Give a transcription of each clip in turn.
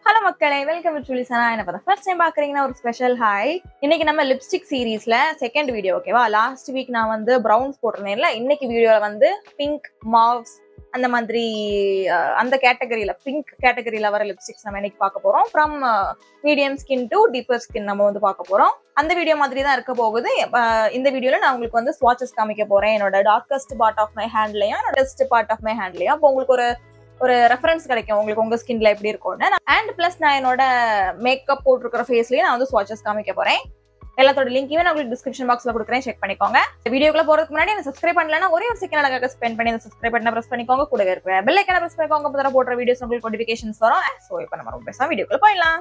Hello மக்களே welcome to லிசனா என்ன பார்த்தா ஃபர்ஸ்ட் டைம் பார்க்குறீங்கன்னா ஒரு ஸ்பெஷல் ஹாய் இன்னைக்கு நம்ம லிப்ஸ்டிக் சீரீஸ்ல செகண்ட் வீடியோ ஓகேவா லாஸ்ட் வீக் நான் வந்து ப்ரௌன்ஸ் போட்டிருந்தேன்ல இன்னைக்கு வீடியோல வந்து பிங்க் மாவ்ஸ் அந்த மாதிரி அஹ், அந்த கேட்டகரியில பிங்க் கேட்டகரியில வர லிப்ஸ்டிக்ஸ் நம்ம இன்னைக்கு பார்க்க போறோம் from medium skin to deeper skin நம்ம வந்து பார்க்க போறோம் அந்த வீடியோ மாதிரி தான் இருக்க போகுது அஹ், இந்த வீடியோல நான் உங்களுக்கு வந்து ஸ்வாட்சஸ் காமிக்க போறேன் என்னோட டார்க்கஸ்ட் பார்ட் ஆஃப் மை ஹேண்ட்லயும் என்னோட பெஸ்ட் பார்ட் ஆஃப் மை ஹேண்ட்லயும் அப்போ உங்களுக்கு ஒரு ஒரு ரெஃபரன்ஸ் கிடைக்கும் உங்களுக்கு உங்க ஸ்கின்ல எப்படி இருக்கும்னு அண்ட் பிளஸ் நான் என்னோட மேக்கப் போட்டிருக்கிற ஃபேஸ்லயே நான் வந்து ஸ்வாட்சஸ் காமிக்க போறேன் எல்லாத்தோட லிங்கையுமே நான் உங்களுக்கு டிஸ்கிரிப்ஷன் பாக்ஸ்ல கொடுக்குறேன் செக் பண்ணிக்கோங்க வீடியோக்குள்ள போறதுக்கு முன்னாடி என்ன சப்ஸ்கிரைப் பண்ணலன்னா ஒரே ஒரு செகண்ட் அழகாக ஸ்பெண்ட் பண்ணி சப்ஸ்கிரைப் பண்ண பிரஸ் பண்ணிக்கோங்க கூடவே இருக்கிற பெல் ஐக்கனை பிரஸ் பண்ணிக்கோங்க அப்போ தான் போடுற வீடியோஸ் உங்களுக்கு நோட்டிஃபிகேஷன்ஸ் வரும் ஸோ இப்போ நம்ம ரொம்ப பேசாம வீடியோக்குள்ள போயிடலாம்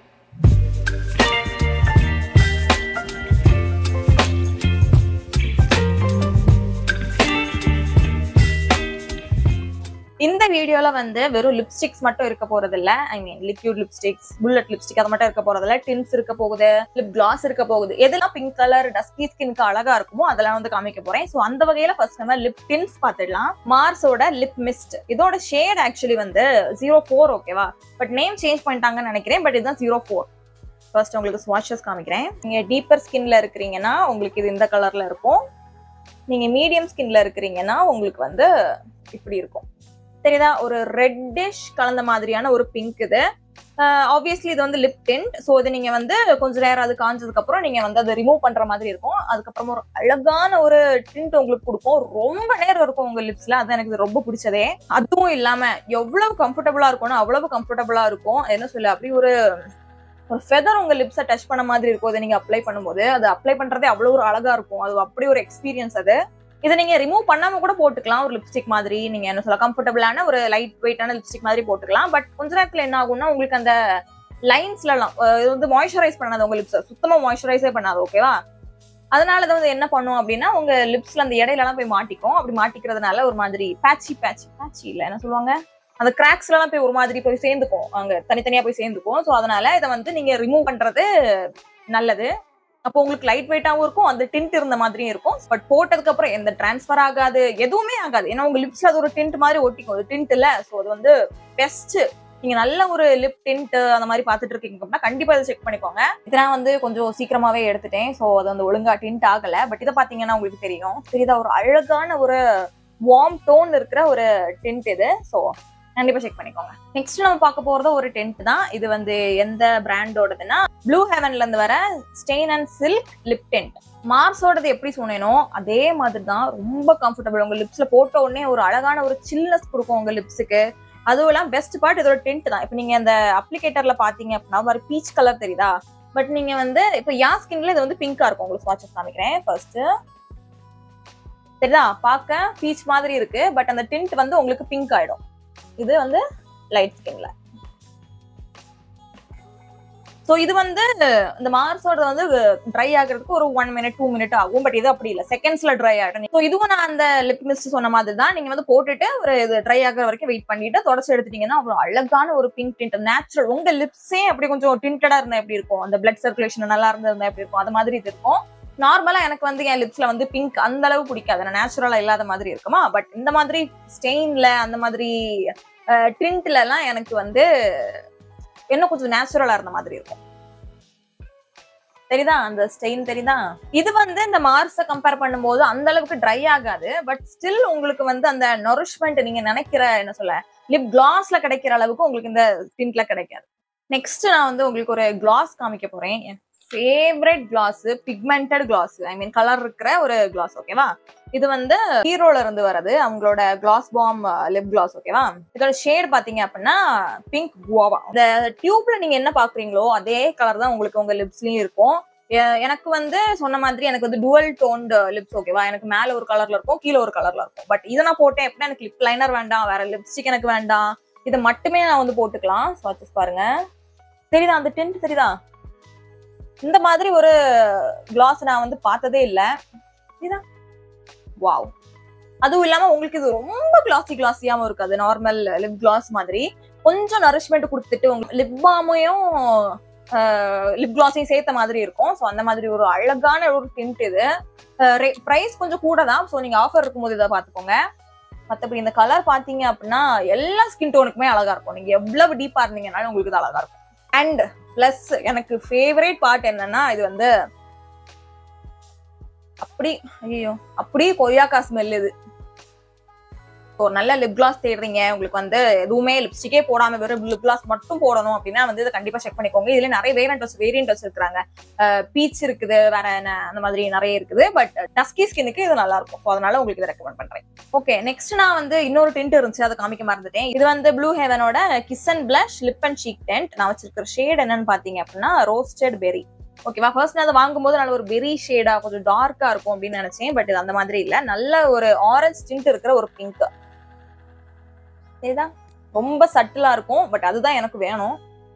இந்த வீடியோல வந்து வெறும் லிப்ஸ்டிக்ஸ் மட்டும் இருக்க போறது இல்ல I mean liquid lipsticks bullet lipstick அது மட்டும் இருக்க போறது இல்ல டின்ஸ் இருக்க போகுது லிப் கிளாஸ் இருக்க போகுது எதெல்லாம் பிங்க் கலர் டஸ்கி ஸ்கின்க்கு அழகா இருக்குமோ அதெல்லாம் வந்து காமிக்க போறேன் சோ அந்த வகையில ஃபர்ஸ்ட் நம்ம லிப் டின்ஸ் பார்த்துடலாம் மார்ஸோட லிப் மிஸ்ட் இதோட ஷேட் ஆக்சுவலி வந்து ஜீரோ ஃபோர் ஓகேவா பட் நேம் சேஞ்ச் பண்ணிட்டாங்கன்னு நினைக்கிறேன் பட் இதுதான் ஜீரோ ஃபோர் ஃபர்ஸ்ட் உங்களுக்கு ஸ்வாட்சஸ் காமிக்கிறேன் நீங்க டீப்பர் ஸ்கின்ல இருக்கிறீங்கன்னா உங்களுக்கு இது இந்த கலர்ல இருக்கும் நீங்க மீடியம் ஸ்கின்ல இருக்கிறீங்கன்னா உங்களுக்கு வந்து இப்படி இருக்கும் தெரியுதா ஒரு ரெட்டிஷ் கலந்த மாதிரியான ஒரு பிங்க் இது ஆப்வியஸ்லி இது வந்து லிப் டென்ட் ஸோ இது நீங்க வந்து கொஞ்ச நேரம் அது காஞ்சதுக்கு அப்புறம் நீங்க வந்து அதை ரிமூவ் பண்ற மாதிரி இருக்கும் அதுக்கப்புறமா ஒரு அழகான ஒரு டிண்ட் உங்களுக்கு கொடுக்கும் ரொம்ப நேரம் இருக்கும் உங்க லிப்ஸ்ல அது எனக்கு ரொம்ப பிடிச்சதே அதுவும் இல்லாம எவ்வளவு கம்ஃபர்டபுளா இருக்கும்னா அவ்வளவு கம்ஃபர்டபுளா இருக்கும் என்ன சொல்ல அப்படி ஒரு ஒரு ஃபெதர் உங்க லிப்ஸை டச் பண்ண மாதிரி இருக்கும் அதை நீங்க அப்ளை பண்ணும்போது அது அப்ளை பண்றதே அவ்வளவு ஒரு அழகா இருக்கும் அது அப்படி ஒரு எக்ஸ்பீரியன்ஸ் அது இதை நீங்க ரிமூவ் பண்ணாம கூட போட்டுக்கலாம் ஒரு லிப்ஸ்டிக் மாதிரி நீங்க என்ன சொல்ல கம்ஃபர்டபுளான ஒரு லைட் வெயிட்டான லிப்ஸ்டிக் மாதிரி போட்டுக்கலாம் பட் கொஞ்ச நேரத்துல என்ன ஆகும்னா உங்களுக்கு அந்த லைன்ஸ்லாம் இது வந்து மாய்ஸ்சரைஸ் பண்ணாது உங்க லிப்ஸ் சுத்தமா மாய்ஸ்சரைஸே பண்ணாது ஓகேவா அதனால அது வந்து என்ன பண்ணும் அப்படின்னா உங்க லிப்ஸ்ல அந்த இடையிலலாம் போய் மாட்டிக்கும் அப்படி மாட்டிக்கிறதுனால ஒரு மாதிரி பேட்சி பேட்சி பேட்சி இல்ல என்ன சொல்லுவாங்க அந்த கிராக்ஸ்ல எல்லாம் போய் ஒரு மாதிரி போய் சேர்ந்துக்கும் அங்க தனித்தனியா போய் சேர்ந்துக்கும் ஸோ அதனால இதை வந்து நீங்க ரிமூவ் பண்றது நல்லது அப்போ உங்களுக்கு லைட் வெயிட்டாவும் இருக்கும் அந்த டிண்ட் இருந்த மாதிரியும் இருக்கும் பட் போட்டதுக்கு அப்புறம் எந்த டிரான்ஸ்ஃபர் ஆகாது எதுவுமே ஆகாது ஏன்னா உங்க லிப்ஸ்ல அது ஒரு டிண்ட் மாதிரி ஒட்டிக்கும் அது டிண்ட் இல்ல ஸோ அது வந்து பெஸ்ட் நீங்க நல்ல ஒரு லிப் டிண்ட் அந்த மாதிரி பார்த்துட்டு இருக்கீங்க அப்படின்னா கண்டிப்பா இதை செக் பண்ணிக்கோங்க இதெல்லாம் வந்து கொஞ்சம் சீக்கிரமாவே எடுத்துட்டேன் ஸோ அது வந்து ஒழுங்கா டிண்ட் ஆகல பட் இதை பாத்தீங்கன்னா உங்களுக்கு தெரியும் தெரியுதா ஒரு அழகான ஒரு வார்ம் டோன் இருக்கிற ஒரு டிண்ட் இது ஸோ கண்டிப்பா செக் பண்ணிக்கோங்க நெக்ஸ்ட் நம்ம பார்க்க போறது ஒரு டென்ட் தான் இது வந்து எந்த பிராண்டோடதுன்னா ப்ளூ ஹெவன்ல இருந்து வர stain and silk lip tint மார்ஸோடது எப்படி சொன்னேனோ அதே மாதிரி தான் ரொம்ப கம்ஃபர்டபுள் உங்க லிப்ஸ்ல போட்ட உடனே ஒரு அழகான ஒரு சில்னஸ் கொடுக்கும் உங்க லிப்ஸுக்கு அதுவும் இல்லாம பெஸ்ட் பார்ட் இதோட டென்ட் தான் இப்போ நீங்க அந்த அப்ளிகேட்டர்ல பாத்தீங்க அப்படின்னா ஒரு பீச் கலர் தெரியுதா பட் நீங்க வந்து இப்போ யா ஸ்கின்ல இது வந்து பிங்கா இருக்கும் உங்களுக்கு ஸ்வாட்சஸ் காமிக்கிறேன் ஃபர்ஸ்ட் தெரியுதா பார்க்க பீச் மாதிரி இருக்கு பட் அந்த டிண்ட் வந்து உங்களுக்கு பிங்க் ஆயிடும் இது வந்து லைட் ஸ்கின்ல ஸோ இது வந்து இந்த மார்ஸோட வந்து ட்ரை ஆகிறதுக்கு ஒரு ஒன் மினிட் டூ மினிட் ஆகும் பட் இது அப்படி இல்லை செகண்ட்ஸ்ல ட்ரை ஆகிடும் ஸோ இதுவும் நான் அந்த லிப் மிஸ்ட் சொன்ன மாதிரி தான் நீங்க வந்து போட்டுட்டு ஒரு இது ட்ரை ஆகிற வரைக்கும் வெயிட் பண்ணிட்டு தொடச்சு எடுத்துட்டீங்கன்னா ஒரு அழகான ஒரு பிங்க் டிண்ட் நேச்சுரல் உங்க லிப்ஸே அப்படி கொஞ்சம் டிண்டடா இருந்தா எப்படி இருக்கும் அந்த பிளட் சர்க்குலேஷன் நல்லா இருந்தா எப்படி இருக்கும் அது மாதிரி இது இருக்கும் நார்மலா எனக்கு வந்து என் லிப்ஸ்ல வந்து பிங்க் அந்த அளவு பிடிக்காது நான் நேச்சுரலா இல்லாத மாதிரி இருக்குமா பட் இந்த மாதிரி ஸ்டெயின்ல அந்த மாதிரி ட்ரிண்ட்ல எல்லாம் எனக்கு வந்து இன்னும் கொஞ்சம் நேச்சுரலா இருந்த மாதிரி இருக்கும் தெரியுதா அந்த ஸ்டெயின் தெரியுதா இது வந்து இந்த மார்ஸை கம்பேர் பண்ணும்போது அந்த அளவுக்கு ட்ரை ஆகாது பட் ஸ்டில் உங்களுக்கு வந்து அந்த நொரிஷ்மெண்ட் நீங்க நினைக்கிற என்ன சொல்ல லிப் கிளாஸ்ல கிடைக்கிற அளவுக்கு உங்களுக்கு இந்த டிண்ட்ல கிடைக்காது நெக்ஸ்ட் நான் வந்து உங்களுக்கு ஒரு கிளாஸ் காமிக்க போறேன் favourite gloss pigmented gloss I mean colour இருக்கிற ஒரு கிளாஸ் ஓகேவா இது வந்து ஹீரோல இருந்து வரது அவங்களோட கிளாஸ் பாம் லிப் கிளாஸ் ஓகேவா இதோட ஷேட் பாத்தீங்க அப்படின்னா பிங்க் குவாவா இந்த டியூப்ல நீங்க என்ன பாக்குறீங்களோ அதே கலர் தான் உங்களுக்கு உங்க லிப்ஸ்லயும் இருக்கும் எ- எனக்கு வந்து சொன்ன மாதிரி எனக்கு வந்து டுவல் டோன்டு லிப்ஸ் ஓகேவா எனக்கு மேல ஒரு கலர்ல இருக்கும் கீழே ஒரு கலர்ல இருக்கும் பட் இதை நான் போட்டேன் அப்படின்னா எனக்கு லிப் லைனர் வேண்டாம் வேற லிப்ஸ்டிக் எனக்கு வேண்டாம் இதை மட்டுமே நான் வந்து போட்டுக்கலாம் ஸ்வாட்சஸ் பாருங்க தெரியுதா அந்த டென்ட் தெரியுதா இந்த மாதிரி ஒரு கிளாஸ் நான் வந்து பார்த்ததே இல்ல இதுதான் வாவ் அதுவும் இல்லாம உங்களுக்கு இது ரொம்ப கிளாசி கிளாஸியாவும் இருக்காது நார்மல் லிப் கிளாஸ் மாதிரி கொஞ்சம் நரிஷ்மெண்ட் கொடுத்துட்டு உங்க லிப் பாமையும் லிப் கிளாஸையும் சேர்த்த மாதிரி இருக்கும் ஸோ அந்த மாதிரி ஒரு அழகான ஒரு டிண்ட் இது ப்ரைஸ் கொஞ்சம் கூட தான் ஸோ நீங்க ஆஃபர் இருக்கும்போது இதை பார்த்துக்கோங்க மத்தபடி இந்த கலர் பாத்தீங்க அப்படின்னா எல்லா ஸ்கின் டோனுக்குமே அழகா இருக்கும் நீங்க எவ்வளவு டீப்பா இருந்தீங்கனாலும் உங்களுக்கு இது அழகா இருக்கும் அண்ட் பிளஸ் எனக்கு ஃபேவரேட் பார்ட் என்னன்னா இது வந்து அப்படி ஐயோ அப்படியே கொய்யாக்கா ஸ்மெல் இது ஒரு நல்ல லிப் கிளாஸ் தேடுறீங்க உங்களுக்கு வந்து எதுவுமே லிப்ஸ்டிக்கே போடாம வெறும் லிப் கிளாஸ் மட்டும் போடணும் அப்படின்னா வந்து இதை கண்டிப்பா செக் பண்ணிக்கோங்க இதுல நிறைய வேரியன்ட் வச்சு வேரியன்ட் வச்சிருக்காங்க பீச் இருக்குது வேற என்ன அந்த மாதிரி நிறைய இருக்குது பட் டஸ்கி ஸ்கின்னுக்கு இது நல்லா இருக்கும் ஸோ அதனால உங்களுக்கு இதை ரெக்கமெண்ட் பண்றேன் ஓகே நெக்ஸ்ட் நான் வந்து இன்னொரு டென்ட் இருந்துச்சு அதை காமிக்க மறந்துட்டேன் இது வந்து ப்ளூ ஹெவனோட kiss and blush lip and cheek tint நான் வச்சிருக்கிற ஷேட் என்னன்னு பாத்தீங்க அப்படின்னா ரோஸ்டட் பெரி ஓகேவா ஃபர்ஸ்ட் நான் அதை வாங்கும்போது நல்ல ஒரு பெரி ஷேடா கொஞ்சம் டார்க்கா இருக்கும் அப்படின்னு நினைச்சேன் பட் இது அந்த மாதிரி இல்ல நல்ல ஒரு ஆரஞ்ச் டிண்ட் இருக்கிற ஒரு பிங்க் இதுதான் ரொம்ப சட்டிலா இருக்கும் பட் அதுதான் எனக்கு வேணும்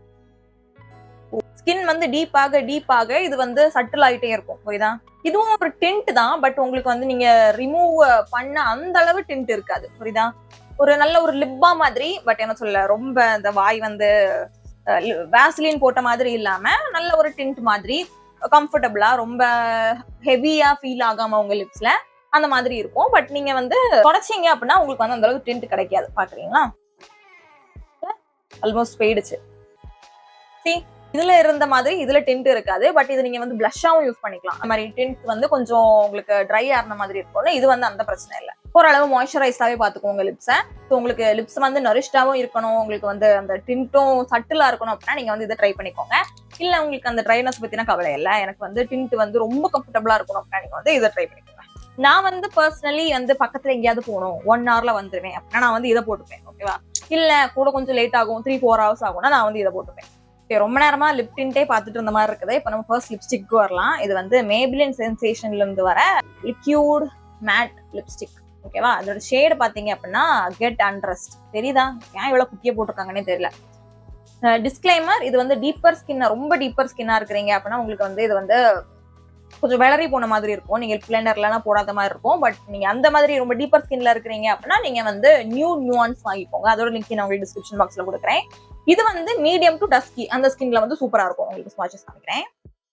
ஸ்கின் வந்து டீப் ஆக டீப் ஆக இது வந்து சட்டில் ஆயிட்டே இருக்கும் புரியுதா இதுவும் ஒரு டென்ட் தான் பட் உங்களுக்கு வந்து நீங்க ரிமூவ் பண்ண அந்த அளவு டென்ட் இருக்காது புரியுதா ஒரு நல்ல ஒரு லிப்பா மாதிரி பட் என்ன சொல்ல ரொம்ப அந்த வாய் வந்து வேஸ்லின் போட்ட மாதிரி இல்லாம நல்ல ஒரு டென்ட் மாதிரி கம்ஃபர்டபுளா ரொம்ப ஹெவியா ஃபீல் ஆகாம உங்க லிப்ஸ்ல அந்த மாதிரி இருக்கும் பட் நீங்க வந்து தொடச்சிங்க அப்படின்னா உங்களுக்கு வந்து அந்த அளவுக்கு டென்ட் கிடைக்காது பாக்குறீங்களா ஆல்மோஸ்ட் போயிடுச்சு See, இதுல இருந்த மாதிரி இதுல டென்ட் இருக்காது பட் இது நீங்க வந்து பிளஷாவும் யூஸ் பண்ணிக்கலாம் அந்த மாதிரி டென்ட் வந்து கொஞ்சம் உங்களுக்கு ட்ரை ஆன மாதிரி இருக்கும்ல இது வந்து அந்த பிரச்சனை இல்லை ஓரளவு மாய்ஸ்சரைஸ்டாவே பாத்துக்கோங்க லிப்ஸை ஸோ உங்களுக்கு லிப்ஸ் வந்து நரிஷ்டாவும் இருக்கணும் உங்களுக்கு வந்து அந்த டின்ட்டும் சட்டிலா இருக்கணும் அப்படின்னா நீங்க வந்து இதை ட்ரை பண்ணிக்கோங்க இல்ல உங்களுக்கு அந்த ட்ரைனஸ் பத்தின கவலை இல்லை எனக்கு வந்து டின்ட் வந்து ரொம்ப கம்ஃபர்டபுளா இருக்கணும் அப்படின்னா நீங்க வந்து இதை ட்ரை பண்ணிக்கோங்க நான் வந்து பர்சனலி வந்து பக்கத்துல எங்கேயாவது போகணும் ஒன் ஹவர்ல வந்துருவேன் அப்படின்னா நான் வந்து இதை போட்டுப்பேன் ஓகேவா இல்ல கூட கொஞ்சம் லேட் ஆகும் த்ரீ ஃபோர் ஹவர்ஸ் ஆகும்னா நான் வந்து இதை போட்டுப்பேன் Okay, ரொம்ப நேரமா லிப் டின்ட்டே பார்த்துட்டு இருந்த மாதிரி இருக்குது இப்போ நம்ம ஃபர்ஸ்ட் லிப்ஸ்டிக் வரலாம் இது வந்து மேபிளின் சென்சேஷன்ல இருந்து வர லிக்யூட் மேட் லிப்ஸ்டிக் ஓகேவா அதோட ஷேடு பாத்தீங்க அப்படின்னா கெட் அண்ட்ரஸ்ட் தெரியுதா ஏன் இவ்வளவு குட்டியை போட்டிருக்காங்கன்னே தெரியல டிஸ்க்ளைமர் இது வந்து டீப்பர் ஸ்கின்னா ரொம்ப டீப்பர் ஸ்கின்னா இருக்கிறீங்க அப்படின்னா உங்களுக்கு வந்து இது வந்து கொஞ்சம் விளறி போன மாதிரி இருக்கும் நீங்க பிளெண்டர்லாம் போடாத மாதிரி இருக்கும் பட் நீங்க அந்த மாதிரி ரொம்ப டீப்பர் ஸ்கின்ல இருக்கிறீங்க அப்படின்னா நீங்க வந்து நியூ நியூஆன்ஸ் வாங்கிக்கோங்க அதோட லிங்க் நான் உங்களுக்கு டிஸ்கிரிப்ஷன் பாக்ஸ்ல கொடுக்குறேன் இது வந்து மீடியம் டு டஸ்கி அந்த ஸ்கின்ல வந்து சூப்பரா இருக்கும் உங்களுக்கு ஸ்வாட்சஸ் காமிக்கிறேன்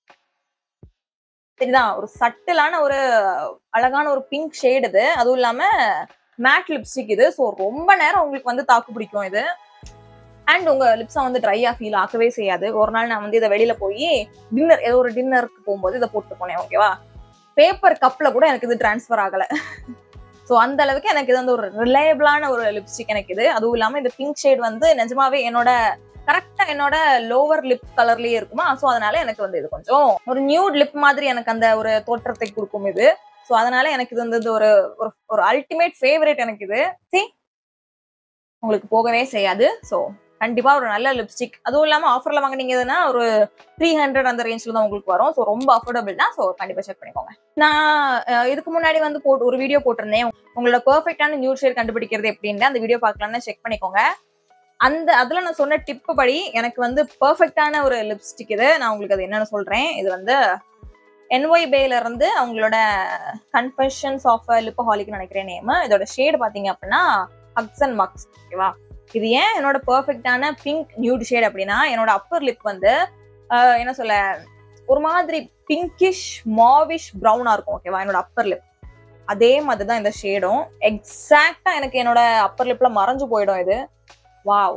சரிதான் ஒரு சட்டிலான ஒரு அழகான ஒரு பிங்க் ஷேட் இது அதுவும் இல்லாம மேட் லிப்ஸ்டிக் இது ஸோ ரொம்ப நேரம் உங்களுக்கு வந்து தாக்கு பிடிக்கும் இது அண்ட் உங்க லிப்ஸை வந்து ட்ரையா ஃபீல் ஆக்கவே செய்யாது ஒரு நாள் நான் வந்து இதை வெளியில போய் டின்னர் ஏதோ ஒரு டின்னருக்கு போகும்போது இதை போட்டு போனேன் ஓகேவா பேப்பர் கப்ல கூட எனக்கு இது டிரான்ஸ்ஃபர் ஆகல ஸோ அந்த அளவுக்கு எனக்கு இது வந்து ஒரு ரிலையபிளான ஒரு லிப்ஸ்டிக் எனக்கு இது அதுவும் இல்லாம இந்த பிங்க் ஷேட் வந்து நிஜமாவே என்னோட கரெக்டா என்னோட லோவர் லிப் கலர்லயே இருக்குமா ஸோ அதனால எனக்கு வந்து இது கொஞ்சம் ஒரு நியூட் லிப் மாதிரி எனக்கு அந்த ஒரு தோற்றத்தை கொடுக்கும் இது ஸோ அதனால எனக்கு இது வந்து ஒரு ஒரு- ஒரு அல்டிமேட் ஃபேவரட் எனக்கு இது சி உங்களுக்கு போகவே செய்யாது ஸோ கண்டிப்பா ஒரு நல்ல லிப்ஸ்டிக் அதுவும் இல்லாம ஆஃபர்ல வாங்குனீங்கன்னா ஒரு த்ரீ ஹண்ட்ரட் அந்த ரேஞ்சில் தான் உங்களுக்கு வரும் ஸோ ரொம்ப அஃபோர்டபுள் தான் ஸோ கண்டிப்பா செக் பண்ணிக்கோங்க நான் அஹ், இதுக்கு முன்னாடி வந்து போட்டு ஒரு வீடியோ போட்டிருந்தேன் உங்களோட பெர்ஃபெக்டான நியூ ஷேட் கண்டுபிடிக்கிறது எப்படின்னு அந்த வீடியோ பார்க்கலாம்னு செக் பண்ணிக்கோங்க அந்த அதுல நான் சொன்ன டிப் படி எனக்கு வந்து பெர்ஃபெக்டான ஒரு லிப்ஸ்டிக் இது நான் உங்களுக்கு அது என்னன்னு சொல்றேன் இது வந்து என்ஒய் பேல இருந்து அவங்களோட கன்ஃபெஷன்ஸ் ஆஃப் லிப்பஹாலிக்னு நினைக்கிறேன் நேம் இதோட ஷேடு பாத்தீங்க அப்படின்னா ஹக்ஸ் அண்ட் மக்ஸ் ஓகேவா இது ஏன் என்னோட பெர்ஃபெக்டான பிங்க் நியூட் ஷேட் அப்படின்னா என்னோட அப்பர் லிப் வந்து ஆஹ், என்ன சொல்ல ஒரு மாதிரி பிங்கிஷ் மாவிஷ் ப்ரௌனா இருக்கும் ஓகேவா என்னோட அப்பர் லிப் அதே மாதிரி தான் இந்த ஷேடும் எக்ஸாக்டா எனக்கு என்னோட அப்பர் லிப்ல மறைஞ்சு போயிடும் இது வாவ்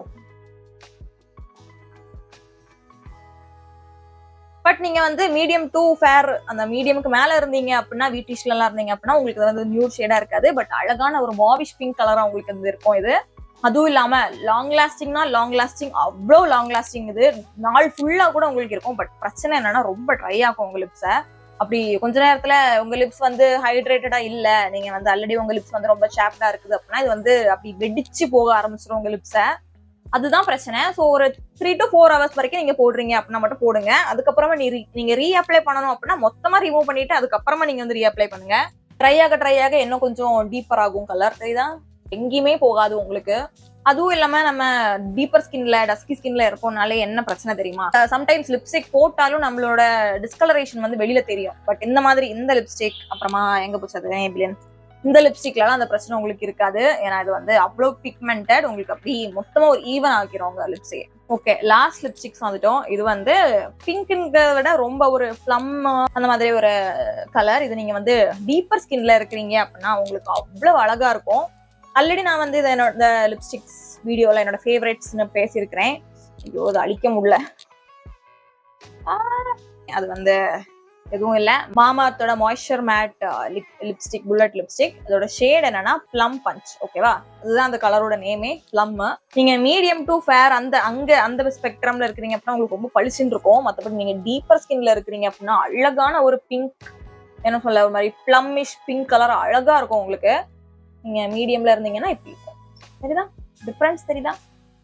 பட் நீங்க வந்து மீடியம் டு ஃபேர் அந்த மீடியமுக்கு மேல இருந்தீங்க அப்படின்னா வீட்டிஷ்ல எல்லாம் இருந்தீங்க அப்படின்னா உங்களுக்கு இது வந்து நியூட் ஷேடா இருக்காது பட் அழகான ஒரு மாவிஷ் பிங்க் கலரா உங்களுக்கு இது இருக்கும் இது அதுவும் இல்லாம லாங் லாஸ்டிங்னா லாங் லாஸ்டிங் அவ்வளோ லாங் லாஸ்டிங் இது நாள் ஃபுல்லா கூட உங்களுக்கு இருக்கும் பட் பிரச்சனை என்னன்னா ரொம்ப ட்ரை ஆகும் உங்க லிப்ஸை அப்படி கொஞ்ச நேரத்துல உங்க லிப்ஸ் வந்து ஹைட்ரேட்டடா இல்ல நீங்க வந்து ஆல்ரெடி உங்க லிப்ஸ் வந்து ரொம்ப சாப்டா இருக்குது அப்படின்னா இது வந்து அப்படி வெடிச்சு போக ஆரம்பிச்சிடும் உங்க லிப்ஸை அதுதான் பிரச்சனை ஸோ ஒரு த்ரீ டு ஃபோர் ஹவர்ஸ் வரைக்கும் நீங்க போடுறீங்க அப்படின்னா மட்டும் போடுங்க அதுக்கப்புறமா நீ re- நீங்க ரீஅப்ளை பண்ணணும் அப்படின்னா மொத்தமா ரிமூவ் பண்ணிட்டு அதுக்கப்புறமா நீங்க வந்து ரீஅப்ளை பண்ணுங்க ட்ரை ஆக ட்ரை ஆக இன்னும் கொஞ்சம் டீப்பர் ஆகும் கலர் தெரியுதா எங்கேயுமே போகாது உங்களுக்கு அதுவும் இல்லாம நம்ம டீப்பர் ஸ்கின்ல டஸ்கி ஸ்கின்ல இருக்கோம்னாலே என்ன பிரச்சனை தெரியுமா சம்டைம்ஸ் லிப்ஸ்டிக் போட்டாலும் நம்மளோட டிஸ்கலரேஷன் வந்து வெளியில தெரியும் பட் இந்த மாதிரி இந்த லிப்ஸ்டிக் அப்புறமா எங்க போச்சு அது Maybelline. இந்த லிப்ஸ்டிக்லாம் அந்த பிரச்சனை உங்களுக்கு இருக்காது ஏன்னா இது வந்து அவ்வளோ பிக்மெண்டட் உங்களுக்கு அப்படி மொத்தமா ஒரு ஈவன் ஆக்கிரும் உங்க லிப்ஸே ஓகே லாஸ்ட் லிப்ஸ்டிக்ஸ் வந்துட்டோம் இது வந்து பிங்க்ங்கிறத விட ரொம்ப ஒரு ப்ளம் அந்த மாதிரி ஒரு கலர் இது நீங்க வந்து டீப்பர் ஸ்கின்ல இருக்கிறீங்க அப்படின்னா உங்களுக்கு அவ்வளவு அழகா இருக்கும் ஆல்ரெடி நான் வந்து இதை என்னோட லிப்ஸ்டிக்ஸ் வீடியோல என்னோட ஃபேவரட்ஸ்னு பேசியிருக்கிறேன் ஐயோ அதை அழிக்க முடியல ஆ, அது வந்து எதுவும் இல்லை மாமாத்தோட moisture matte lip lipstick bullet lipstick அதோட ஷேட் என்னன்னா ப்ளம் பஞ்ச் ஓகேவா அதுதான் அந்த கலரோட நேமே ப்ளம் நீங்க மீடியம் டு ஃபேர் அந்த அங்க அந்த ஸ்பெக்ட்ரம்ல இருக்கிறீங்க அப்படின்னா உங்களுக்கு ரொம்ப பளிச்சுன்னு இருக்கும் மற்றபடி நீங்க டீப்பர் ஸ்கின்ல இருக்கிறீங்க அப்படின்னா அழகான ஒரு பிங்க் என்ன சொல்ல ஒரு மாதிரி ப்ளம்மிஷ் பிங்க் கலர் அழகா இருக்கும் உங்களுக்கு நீங்க மீடியம்ல இருந்தீங்கன்னா இப்படி இருக்கும் சரிதா டிஃபரன்ஸ் தெரியுதா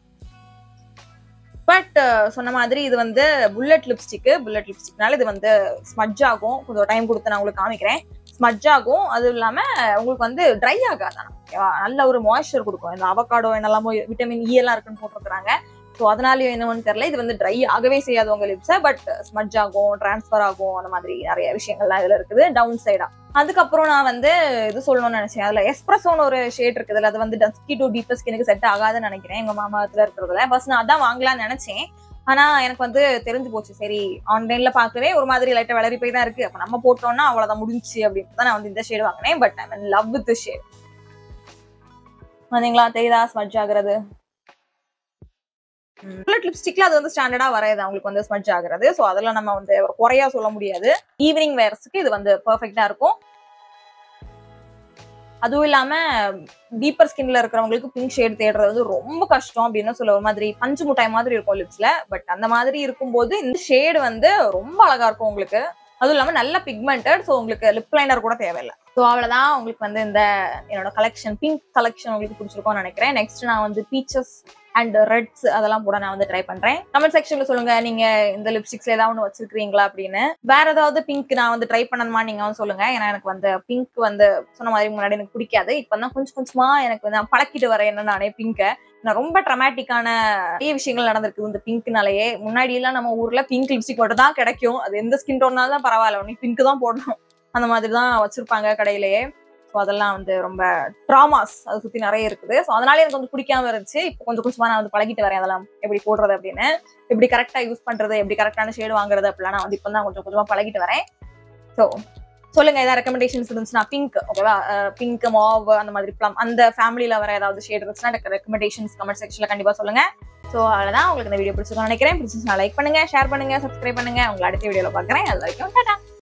பட் சொன்ன மாதிரி இது வந்து புல்லட் லிப்ஸ்டிக் புல்லட் லிப்ஸ்டிக்னால இது வந்து ஸ்மட்ஜ் ஆகும் கொஞ்சம் டைம் கொடுத்து நான் உங்களுக்கு காமிக்கிறேன் ஸ்மட்ஜ் ஆகும் அதுவும் இல்லாம உங்களுக்கு வந்து ட்ரை ஆகாதான் ஓகேவா நல்ல ஒரு மாய்ஸ்சர் கொடுக்கும் இந்த அவகாடோ என்னெல்லாமோ விட்டமின் இ எல்லாம் இருக்குன்னு போட்டிருக்காங்க ஸோ அதனாலயும் என்னன்னு தெரியல இது வந்து ட்ரை ஆகவே செய்யாது உங்க லிப்ஸை பட் ஸ்மட்ஜ் ஆகும் டிரான்ஸ்ஃபர் ஆகும் அந்த மாதிரி நிறைய விஷயங்கள்லாம் இதுல இருக்குது டவுன் சைடா அதுக்கப்புறம் நான் வந்து இது சொல்லணும்னு நினைச்சேன் அதுல எஸ்பிரஸோன்னு ஒரு ஷேட் இருக்குதுல அது வந்து டஸ்கி டு டீப்பர் ஸ்கினுக்கு செட் ஆகாதுன்னு நினைக்கிறேன் எங்க மாமாத்துல இருக்கிறதுல ஃபர்ஸ்ட் நான் அதான் வாங்கலாம்னு நினைச்சேன் ஆனா எனக்கு வந்து தெரிஞ்சு போச்சு சரி ஆன்லைன்ல பார்க்கவே ஒரு மாதிரி லைட்டா வளரி போய் தான் இருக்கு அப்ப நம்ம போட்டோம்னா அவ்வளவுதான் முடிஞ்சு அப்படின்னு தான் நான் வந்து இந்த ஷேட் வாங்கினேன் but I love with shade வந்தீங்களா தெரியுதா ஸ்மட்ஜ் ஆகுறது புல்லட் லிப்ஸ்டிக்ல அது வந்து ஸ்டாண்டர்டா வராது அவங்களுக்கு வந்து ஸ்மட்ஜ் ஆகுறது ஸோ அதெல்லாம் நம்ம வந்து ஒரு குறையா சொல்ல முடியாது ஈவினிங் வேர்ஸ்க்கு இது வந்து பெர்ஃபெக்டா இருக்கும் அதுவும் இல்லாம டீப்பர் ஸ்கின்ல இருக்கிறவங்களுக்கு பிங்க் ஷேட் தேடுறது வந்து ரொம்ப கஷ்டம் அப்படின்னு சொல்ல ஒரு மாதிரி பஞ்சு முட்டாய் மாதிரி இருக்கும் லிப்ஸ்ல பட் அந்த மாதிரி இருக்கும்போது இந்த ஷேடு வந்து ரொம்ப அழகா இருக்கும் உங்களுக்கு அதுவும் இல்லாம நல்ல பிக்மெண்டட் ஸோ உங்களுக்கு லிப் லைனர் கூட தேவையில்லை ஸோ அவ்வளவுதான் உங்களுக்கு வந்து இந்த என்னோட கலெக்ஷன் பிங்க் கலெக்ஷன் உங்களுக்கு பிடிச்சிருக்கும்னு நினைக்கிறேன் நெக்ஸ்ட் நான் வந்து பீச்சஸ் அண்ட் ரெட்ஸ் அதெல்லாம் கூட நான் வந்து ட்ரை பண்றேன் கமெண்ட் செக்ஷன்ல சொல்லுங்க நீங்க இந்த லிப்ஸ்டிக்ஸ்ல ஏதாவது ஒன்று வச்சிருக்கீங்களா அப்படின்னு வேற ஏதாவது பிங்க் நான் வந்து ட்ரை பண்ணணுமா நீங்க வந்து சொல்லுங்க ஏன்னா எனக்கு வந்து பிங்க் வந்து சொன்ன மாதிரி முன்னாடி எனக்கு பிடிக்காது இப்போ தான் கொஞ்சம் கொஞ்சமா எனக்கு வந்து நான் பழக்கிட்டு வரேன் என்ன நானே பிங்கை நான் ரொம்ப ட்ரமாட்டிக்கான நிறைய விஷயங்கள் நடந்திருக்கு இந்த பிங்க்னாலேயே முன்னாடி எல்லாம் நம்ம ஊர்ல பிங்க் லிப்ஸ்டிக் மட்டும் தான் கிடைக்கும் அது எந்த ஸ்கின் டோன்னாலும் தான் பரவாயில்ல உனக்கு பிங்க் தான் போடணும் அந்த மாதிரி தான் வச்சிருப்பாங்க கடையிலேயே ஸோ அதெல்லாம் வந்து ரொம்ப ட்ராமாஸ் அதை சுத்தி நிறைய இருக்குது ஸோ அதனால எனக்கு வந்து பிடிக்காம இருந்துச்சு இப்போ கொஞ்சம் கொஞ்சமா நான் வந்து பழகிட்டு வரேன் அதெல்லாம் எப்படி போடுறது அப்படின்னு எப்படி கரெக்டா யூஸ் பண்றது எப்படி கரெக்டான ஷேடு வாங்குறது அப்படிலாம் நான் வந்து இப்போ தான் கொஞ்சம் கொஞ்சமா பழகிட்டு வரேன் ஸோ சொல்லுங்க ஏதாவது ரெக்கமெண்டேஷன்ஸ் இருந்துச்சுன்னா பிங்க் ஓகேவா பிங்க் மாவ் அந்த மாதிரி ப்ளம் அந்த ஃபேமிலியில வர ஏதாவது ஷேட் இருந்துச்சுன்னா எனக்கு ரெக்கமெண்டேஷன்ஸ் கமெண்ட் செக்ஷன்ல கண்டிப்பா சொல்லுங்க ஸோ அவ்வளோதான் உங்களுக்கு இந்த வீடியோ பிடிச்சிருக்கோம் நினைக்கிறேன் பிடிச்சிருந்துச்சுன்னா லைக் பண்ணுங்க ஷேர் பண்ணுங்க சப்ஸ்கிரைப் பண்ணுங்க உங்களை அடுத்த வீடியோல பார்க்குறேன் அது வரைக்கும் டாடா